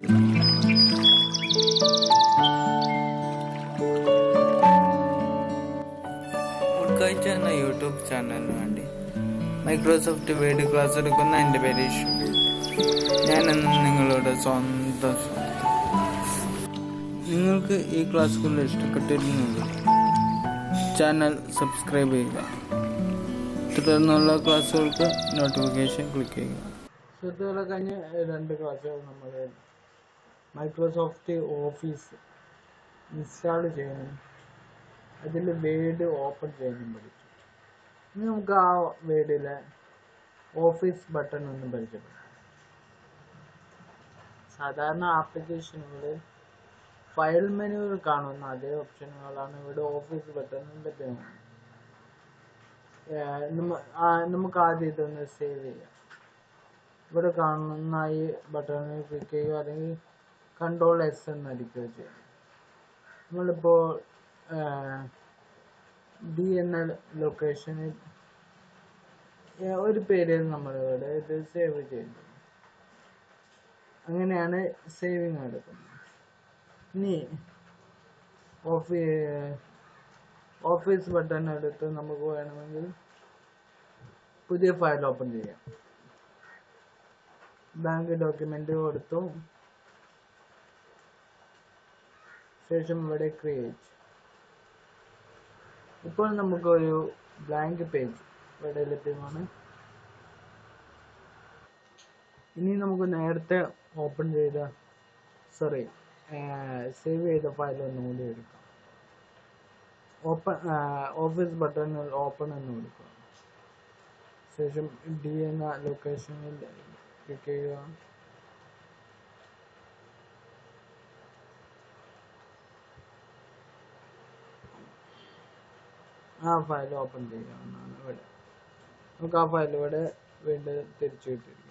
ഉൾക്കാഴ്ച എന്ന യൂട്യൂബ് ചാനലിന് വേണ്ടി മൈക്രോസോഫ്റ്റ് വേർഡ് ക്ലാസ് എടുക്കുന്ന എൻ്റെ പേര് ഇഷു ഞാൻ ഇന്ന് നിങ്ങളുടെ സ്വന്തം സുഹൃത്ത് നിങ്ങൾക്ക് ഈ ക്ലാസ്സുകൾ ഇഷ്ടപ്പെട്ടിരുന്നെങ്കിൽ ചാനൽ സബ്സ്ക്രൈബ് ചെയ്യുക തുടർന്നുള്ള ക്ലാസ്സുകൾക്ക് നോട്ടിഫിക്കേഷൻ ക്ലിക്ക് ചെയ്യുക സുഹൃത്തുക്കളെ കഴിഞ്ഞ രണ്ട് ക്ലാസ്സുകൾ നമ്മൾ മൈക്രോസോഫ്റ്റ് ഓഫീസ് ഇൻസ്റ്റാൾ ചെയ്യണം അതിൽ വേഡ് ഓപ്പൺ ചെയ്യാനും പഠിച്ചു ഇനി നമുക്ക് ആ വേഡിലെ ഓഫീസ് ബട്ടൺ ഒന്ന് പരിചയപ്പെടാം സാധാരണ ആപ്ലിക്കേഷനുകൾ ഫയൽ മെനുവിൽ കാണുന്ന അതേ ഓപ്ഷനുകളാണ് ഇവിടെ ഓഫീസ് ബട്ടണിൽ ലഭ്യമാണ് ഏഹ് നമ്മ- ആ, നമുക്ക് ആദ്യം ഇതൊന്ന് സേവ് ചെയ്യാം ഇവിടെ കാണുന്ന ഈ ബട്ടണിൽ ക്ലിക്ക് ചെയ്യുക അല്ലെങ്കിൽ കൺട്രോൾ എസ് എന്നടിക്കുകയോ ചെയ്യാം നമ്മളിപ്പോൾ ഡി എന്ന ലൊക്കേഷനിൽ ഒരു പേരിൽ നമ്മളിവിടെ ഇത് സേവ് ചെയ്യുന്നു അങ്ങനെയാണ് സേവിങ് നടക്കുന്നത് ഇനി ഓഫീ ഓഫീസ് ബട്ടൺ എടുത്ത് നമുക്ക് വേണമെങ്കിൽ പുതിയ ഫയൽ ഓപ്പൺ ചെയ്യാം ബാങ്ക് ഡോക്യുമെന്റ് കൊടുത്തു ശേഷം ഇവിടെ ക്രിയേറ്റ് ഇപ്പോൾ നമുക്കൊരു ബ്ലാങ്ക് പേജ് ഇവിടെ ലഭ്യമാണ് ഇനി നമുക്ക് നേരത്തെ ഓപ്പൺ ചെയ്ത സോറി സേവ് ചെയ്ത ഫയൽ ഒന്നും കൂടി എടുക്കാം ഓപ്പൺ ഓഫീസ് ബട്ടണിൽ ഓപ്പൺ എന്ന് കൊടുക്കുക ശേഷം ഡി എന്ന ലൊക്കേഷനിൽ ക്ലിക്ക് ചെയ്യുക ആ ഫയൽ ഓപ്പൺ ചെയ്യാവുന്നതാണ് ഇവിടെ നമുക്ക് ആ ഫയൽ ഇവിടെ വീണ്ടും തിരിച്ചു കിട്ടിയിരിക്കുന്നു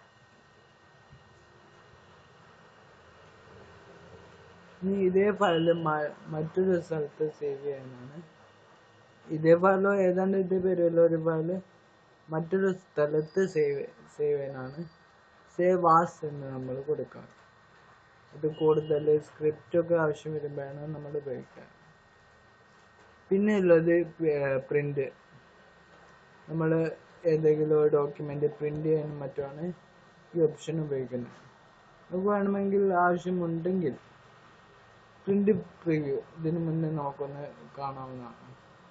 ഇനി ഇതേ ഫയൽ മറ്റൊരു സ്ഥലത്ത് സേവ് ചെയ്യാനാണ് ഇതേ ഫയലോ ഏതാണ്ട് ഇതേ പേരുള്ള ഒരു ഫയൽ മറ്റൊരു സ്ഥലത്ത് സേവ് സേവ് ചെയ്യാനാണ് സേവ് ആസ് എന്ന് നമ്മൾ കൊടുക്കാം ഇത് കൂടുതൽ സ്ക്രിപ്റ്റ് ഒക്കെ ആവശ്യം വരുമ്പോഴാണ് നമ്മൾ ഉപയോഗിക്കുക പിന്നെ ഉള്ളത് പ്രിന്റ് നമ്മൾ ഏതെങ്കിലും ഒരു ഡോക്യുമെന്റ് പ്രിന്റ് ചെയ്യാനും മറ്റുമാണ് ഈ ഓപ്ഷൻ ഉപയോഗിക്കുന്നത് നമുക്ക് വേണമെങ്കിൽ ആവശ്യമുണ്ടെങ്കിൽ പ്രിന്റ് പ്രിവ്യൂ ഇതിന് മുന്നേ നമുക്കൊന്ന് കാണാവുന്നതാണ്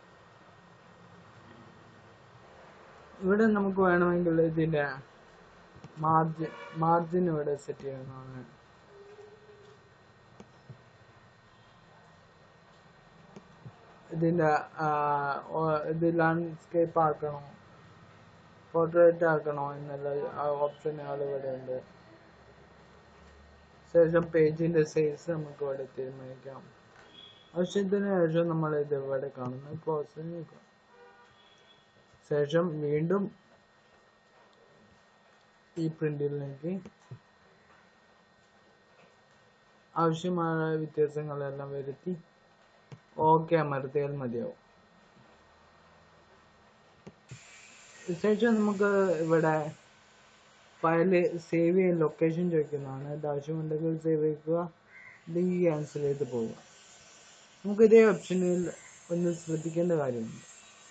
ഇവിടെ നമുക്ക് വേണമെങ്കിൽ ഇതിന്റെ മാർജിൻ മാർജിൻ ഇവിടെ സെറ്റ് ചെയ്യാവുന്നതാണ് ഇതിന്റെ ആ, ഓ- ഇത് ലാൻഡ്സ്കേപ്പ് ആക്കണോ പോർട്രേറ്റ് ആക്കണോ എന്നുള്ള ആ ഓപ്ഷനുകൾ ഇവിടെ ഉണ്ട് ശേഷം പേജിന്റെ സൈസ് നമുക്ക് ഇവിടെ തീരുമാനിക്കാം ആവശ്യത്തിന് ശേഷം നമ്മൾ ഇത് ഇവിടെ കാണുന്ന ക്ലോസ് നീക്കാം ശേഷം വീണ്ടും ഈ പ്രിന്റിലേക്ക് ആവശ്യമായ വ്യത്യാസങ്ങളെല്ലാം വരുത്തി ഓക്കെ അമർത്തിയാൽ മതിയാവും ശേഷം നമുക്ക് ഇവിടെ ഫയല് സേവ് ചെയ്യാൻ ലൊക്കേഷൻ ചോദിക്കുന്നതാണ് ഇത് ആവശ്യമുണ്ടെങ്കിൽ സേവ് ചെയ്യുക ഇല്ലെങ്കിൽ ക്യാൻസൽ ചെയ്ത് പോവുക നമുക്ക് ഇതേ ഓപ്ഷനിൽ ഒന്ന് ശ്രദ്ധിക്കേണ്ട കാര്യമുണ്ട്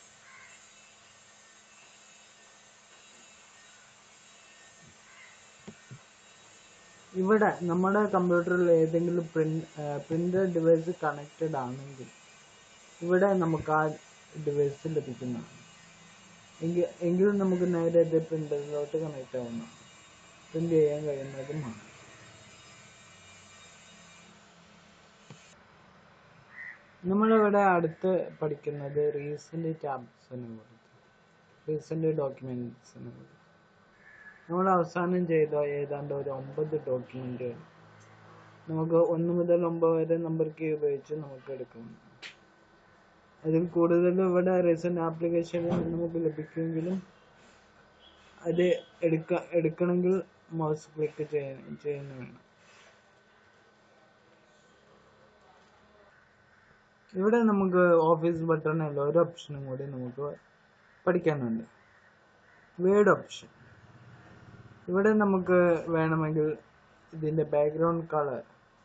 ഇവിടെ നമ്മുടെ കമ്പ്യൂട്ടറിൽ ഏതെങ്കിലും പ്രിന്റ് പ്രിന്റർ ഡിവൈസ് കണക്റ്റഡ് ആണെങ്കിൽ ഇവിടെ നമുക്ക് ആ ഡിവൈസ് ലഭിക്കുന്നതാണ് എങ്കിൽ എങ്കിലും നമുക്ക് നേരെ ഇത് പ്രിന്ററിലോട്ട് കണക്റ്റ് ആവുന്നതാണ് പ്രിന്റ് ചെയ്യാൻ കഴിയുന്നതുമാണ് നമ്മളിവിടെ അടുത്ത് പഠിക്കുന്നത് റീസെന്റ് ടാബ്സിനെ കുറിച്ച് റീസെന്റ് ഡോക്യുമെന്റ്സിനെ കുറിച്ച് നമ്മൾ അവസാനം ചെയ്ത ഏതാണ്ട് ഒരു ഒമ്പത് ഡോക്യുമെന്റ് നമുക്ക് ഒന്ന് മുതൽ ഒമ്പത് വരെ നമ്പർ കീ ഉപയോഗിച്ച് നമുക്ക് എടുക്കാം അതിൽ കൂടുതൽ ഇവിടെ റീസെന്റ് ആപ്ലിക്കേഷനിൽ നമുക്ക് ലഭിക്കുമെങ്കിലും അത് എടുക്ക എടുക്കണമെങ്കിൽ മൗസ് ക്ലിക്ക് ചെയ്യാൻ ചെയ്യുന്ന വേണം ഇവിടെ നമുക്ക് ഓഫീസ് ബട്ടണിൽ ഒരു ഓപ്ഷനും കൂടി നമുക്ക് പഠിക്കാനുണ്ട് വേർഡ് ഓപ്ഷൻ ഇവിടെ നമുക്ക് വേണമെങ്കിൽ ഇതിൻ്റെ ബാക്ക്ഗ്രൗണ്ട് കളർ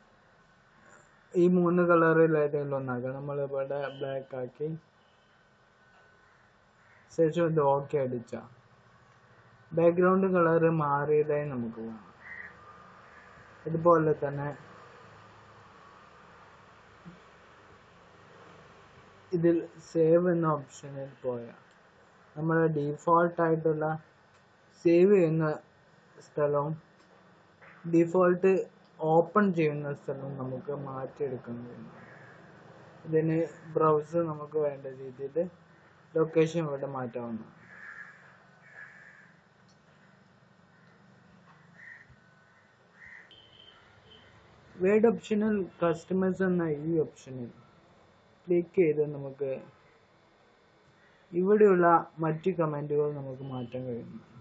ഈ മൂന്ന് കളറിൽ ഏതെങ്കിലും ഒന്നാക്കാം നമ്മളിവിടെ ബ്ലാക്ക് ആക്കി ശേഷം ഇത് ഓക്കെ അടിച്ച ബാക്ക്ഗ്രൗണ്ട് കളർ മാറിയതായി നമുക്ക് കാണാം ഇതുപോലെ തന്നെ ഇതിൽ സേവ് എന്ന ഓപ്ഷനിൽ പോയാൽ നമ്മൾ ഡീഫോൾട്ട് ആയിട്ടുള്ള സേവ് ചെയ്യുന്ന സ്ഥലവും ഡിഫോൾട്ട് ഓപ്പൺ ചെയ്യുന്ന സ്ഥലവും നമുക്ക് മാറ്റിയെടുക്കാൻ കഴിയും ഇതിന് ബ്രൗസർ നമുക്ക് വേണ്ട രീതിയിൽ ലൊക്കേഷൻ ഇവിടെ മാറ്റാവുന്നതാണ് വേഡ് ഓപ്ഷനിൽ കസ്റ്റമേഴ്സ് എന്ന ഈ ഓപ്ഷനിൽ ക്ലിക്ക് ചെയ്ത് നമുക്ക് ഇവിടെയുള്ള മറ്റ് കമൻറ്റുകൾ നമുക്ക് മാറ്റാൻ കഴിയുന്നു